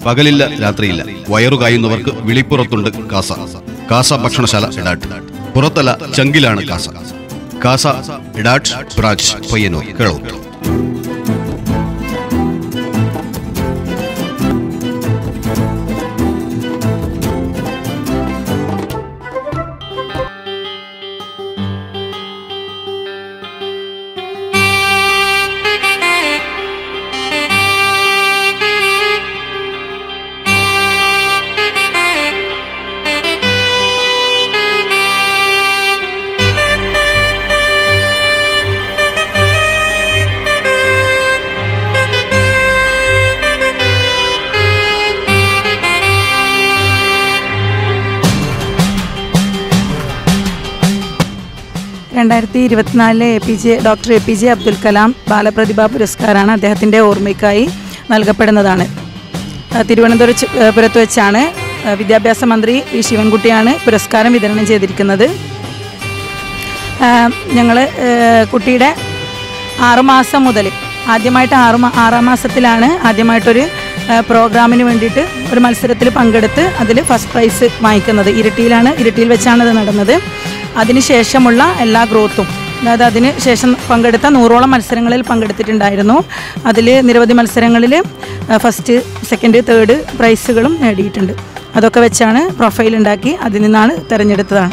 പകലില്ല രാത്രിയില്ല വയറു കായുന്നവർക്ക് വിളിപ്പുറത്തുണ്ട് കാസ കാസ ഭക്ഷണശാല ഇടാട്ട് പുറത്തല്ല ചങ്കിലാണ് കാസ കാസ ഇടാട്ട് ബ്രാഞ്ച് പയ്യന്നൂർ കേളൂർ രണ്ടായിരത്തി ഇരുപത്തിനാലിലെ A P J doctor A P J Abdul Kalam ബാലപ്രതിഭ പുരസ്കാരമാണ് അദ്ദേഹത്തിൻ്റെ ഓർമ്മയ്ക്കായി നൽകപ്പെടുന്നതാണ് ആ, തിരുവനന്തപുരം ചു- ഏ, പുരത്ത് വെച്ചാണ് ആ, വിദ്യാഭ്യാസ മന്ത്രി വി ശിവൻകുട്ടിയാണ് പുരസ്കാരം വിതരണം ചെയ്തിരിക്കുന്നത് ഞങ്ങൾ കുട്ടിയുടെ ആറുമാസം മുതൽ ആദ്യമായിട്ട് ആറ് മാ- ആറാം മാസത്തിലാണ് ആദ്യമായിട്ടൊരു ആ, പ്രോഗ്രാമിന് വേണ്ടിയിട്ട് ഒരു മത്സരത്തിൽ പങ്കെടുത്ത് അതിൽ ഫസ്റ്റ് പ്രൈസ് വാങ്ങിക്കുന്നത് ഇരിട്ടിയിലാണ് ഇരിട്ടിയിൽ വെച്ചാണ് ഇത് നടന്നത് അതിനുശേഷമുള്ള എല്ലാ ഗ്രോത്തും അതായത് അതിന് ശേഷം പങ്കെടുത്ത നൂറോളം മത്സരങ്ങളിൽ പങ്കെടുത്തിട്ടുണ്ടായിരുന്നു അതിൽ നിരവധി മത്സരങ്ങളിൽ ഫസ്റ്റ് സെക്കൻഡ് തേർഡ് പ്രൈസുകളും നേടിയിട്ടുണ്ട് അതൊക്കെ വെച്ചാണ് പ്രൊഫൈൽ ഉണ്ടാക്കി അതിൽ നിന്നാണ് തിരഞ്ഞെടുത്തതാണ്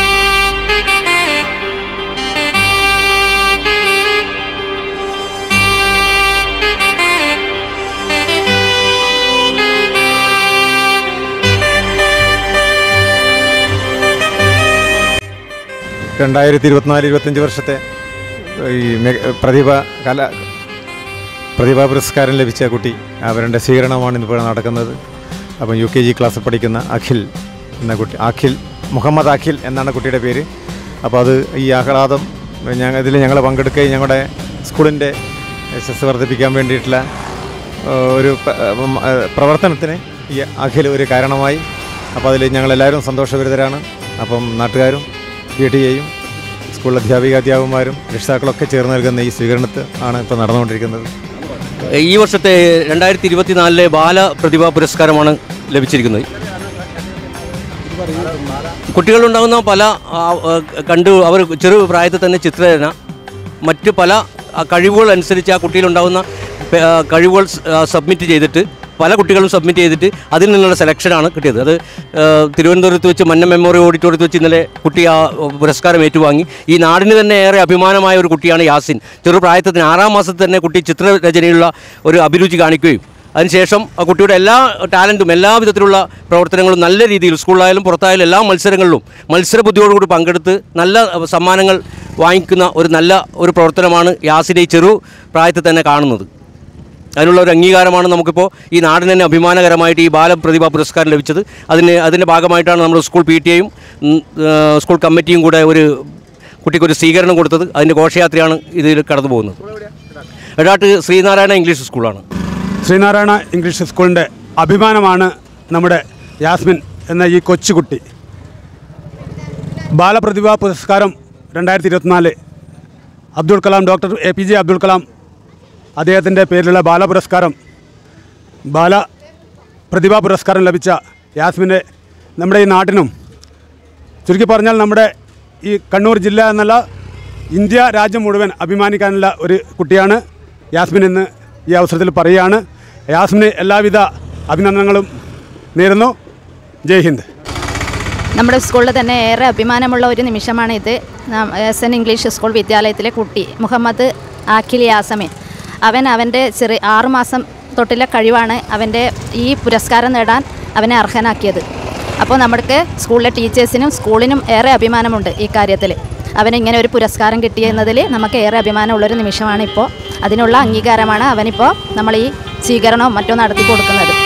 രണ്ടായിരത്തി ഇരുപത്തിനാല് ഇരുപത്തഞ്ച് വർഷത്തെ ഈ മെ- പ്രതിഭ കല പ്രതിഭാ പുരസ്കാരം ലഭിച്ച കുട്ടി അവരുടെ സ്വീകരണമാണ് ഇന്നിപ്പോൾ നടക്കുന്നത് അപ്പം യു കെ ജി ക്ലാസ്സിൽ പഠിക്കുന്ന അഖിൽ എന്ന കുട്ടി അഖിൽ മുഹമ്മദ് അഖിൽ എന്നാണ് കുട്ടിയുടെ പേര് അപ്പോൾ അത് ഈ ആഹ്ലാദം ഞങ്ങൾ ഇതിൽ ഞങ്ങൾ പങ്കെടുക്കുകയും ഞങ്ങളുടെ സ്കൂളിൻ്റെ യശസ് വർദ്ധിപ്പിക്കാൻ വേണ്ടിയിട്ടുള്ള ഏഹ്, ഒരു പ- ഉം, ഏഹ്, പ്രവർത്തനത്തിന് ഈ അഖിൽ ഒരു കാരണമായി അപ്പോൾ അതിൽ ഞങ്ങളെല്ലാവരും സന്തോഷഭരിതരാണ് അപ്പം നാട്ടുകാരും പി ടി എയും സ്കൂൾ അധ്യാപിക അധ്യാപകന്മാരും രക്ഷിതാക്കളൊക്കെ ചേർന്ന് നൽകുന്ന ഈ സ്വീകരണത്തിൽ ആണ് ഇപ്പോൾ നടന്നുകൊണ്ടിരിക്കുന്നത് ഈ വർഷത്തെ രണ്ടായിരത്തി ഇരുപത്തിനാലിലെ ബാല പ്രതിഭാ പുരസ്കാരമാണ് ലഭിച്ചിരിക്കുന്നത് കുട്ടികളുണ്ടാകുന്ന പല ആ, ആ, കണ്ടു അവർ ചെറു പ്രായത്തിൽ തന്നെ ചിത്രരചന മറ്റ് പല ആ, കഴിവുകൾ അനുസരിച്ച് ആ കുട്ടിയിലുണ്ടാകുന്ന പ- ആ, കഴിവുകൾ സ്- ആ, സബ്മിറ്റ് ചെയ്തിട്ട് പല കുട്ടികളും സബ്മിറ്റ് ചെയ്തിട്ട് അതിൽ നിന്നുള്ള സെലക്ഷനാണ് കിട്ടിയത് അത് ആ, തിരുവനന്തപുരത്ത് വെച്ച് മന്ന മെമ്മോറിയൽ ഓഡിറ്റോറിയത്തിൽ വെച്ച് ഇന്നലെ കുട്ടി ആ പുരസ്കാരം ഏറ്റുവാങ്ങി ഈ നാടിന് തന്നെ ഏറെ അഭിമാനമായ ഒരു കുട്ടിയാണ് യാസിൻ ചെറുപ്രായത്തിൽ തന്നെ ആറാം മാസത്തിൽ തന്നെ കുട്ടി ചിത്രരചനയുള്ള ഒരു അഭിരുചി കാണിക്കുകയും അതിനുശേഷം ആ കുട്ടിയുടെ എല്ലാ ടാലൻറ്റും എല്ലാ വിധത്തിലുള്ള പ്രവർത്തനങ്ങളും നല്ല രീതിയിൽ സ്കൂളിലായാലും പുറത്തായാലും എല്ലാ മത്സരങ്ങളിലും മത്സര ബുദ്ധിയോടുകൂടി പങ്കെടുത്ത് നല്ല അഹ്, സമ്മാനങ്ങൾ വാങ്ങിക്കുന്ന ഒരു നല്ല ഒരു പ്രവർത്തനമാണ് യാസിനെ ഈ ചെറു പ്രായത്തിൽ തന്നെ കാണുന്നത് അതിനുള്ള ഒരു അംഗീകാരമാണ് നമുക്കിപ്പോൾ ഈ നാടിന് തന്നെ അഭിമാനകരമായിട്ട് ഈ ബാലപ്രതിഭാ പുരസ്കാരം ലഭിച്ചത് അതിന് അതിൻ്റെ ഭാഗമായിട്ടാണ് നമ്മൾ സ്കൂൾ പി ടി എയും സ്കൂൾ കമ്മിറ്റിയും കൂടെ ഒരു കുട്ടിക്കൊരു സ്വീകരണം കൊടുത്തത് അതിൻ്റെ ഘോഷയാത്രയാണ് ഇതിൽ കടന്നു പോകുന്നത് എടാട്ട് ശ്രീനാരായണ ഇംഗ്ലീഷ് സ്കൂളാണ് ശ്രീനാരായണ ഇംഗ്ലീഷ് സ്കൂളിൻ്റെ അഭിമാനമാണ് നമ്മുടെ യാസ്മിൻ എന്ന ഈ കൊച്ചുകുട്ടി ബാലപ്രതിഭാ പുരസ്കാരം രണ്ടായിരത്തി ഇരുപത്തിനാല് Abdul Kalam doctor A P J Abdul Kalam അദ്ദേഹത്തിൻ്റെ പേരിലുള്ള ബാലപുരസ്കാരം ബാല പ്രതിഭാ പുരസ്കാരം ലഭിച്ച യാസ്മിൻ്റെ നമ്മുടെ ഈ നാട്ടിനും ചുരുക്കി പറഞ്ഞാൽ നമ്മുടെ ഈ കണ്ണൂർ ജില്ല എന്നല്ല ഇന്ത്യ രാജ്യം മുഴുവൻ അഭിമാനിക്കാനുള്ള ഒരു കുട്ടിയാണ് യാസ്മിൻ എന്ന് ഈ അവസരത്തിൽ പറയുകയാണ് യാസ്മിന് എല്ലാവിധ അഭിനന്ദനങ്ങളും നേരുന്നു ജയ് ഹിന്ദ് നമ്മുടെ സ്കൂളിൽ തന്നെ ഏറെ അഭിമാനമുള്ള ഒരു നിമിഷമാണ് ഇത് നാം എസ് എൻ ഇംഗ്ലീഷ് സ്കൂൾ വിദ്യാലയത്തിലെ കുട്ടി മുഹമ്മദ് ആഖിൽ യാസമിൻ അവൻ അവൻ്റെ ചെറിയ ആറുമാസം തൊട്ടുള്ള കഴിവാണ് അവൻ്റെ ഈ പുരസ്കാരം നേടാൻ അവനെ അർഹനാക്കിയത് അപ്പോൾ നമുക്ക് സ്കൂളിലെ ടീച്ചേഴ്സിനും സ്കൂളിനും ഏറെ അഭിമാനമുണ്ട് ഈ കാര്യത്തിൽ അവന് ഇങ്ങനെ ഒരു പുരസ്കാരം കിട്ടിയെന്നതിൽ നമുക്ക് ഏറെ അഭിമാനമുള്ളൊരു നിമിഷമാണ് ഇപ്പോൾ അതിനുള്ള അംഗീകാരമാണ് അവനിപ്പോൾ നമ്മൾ ഈ സ്വീകരണവും മറ്റും നടത്തി കൊടുക്കുന്നത്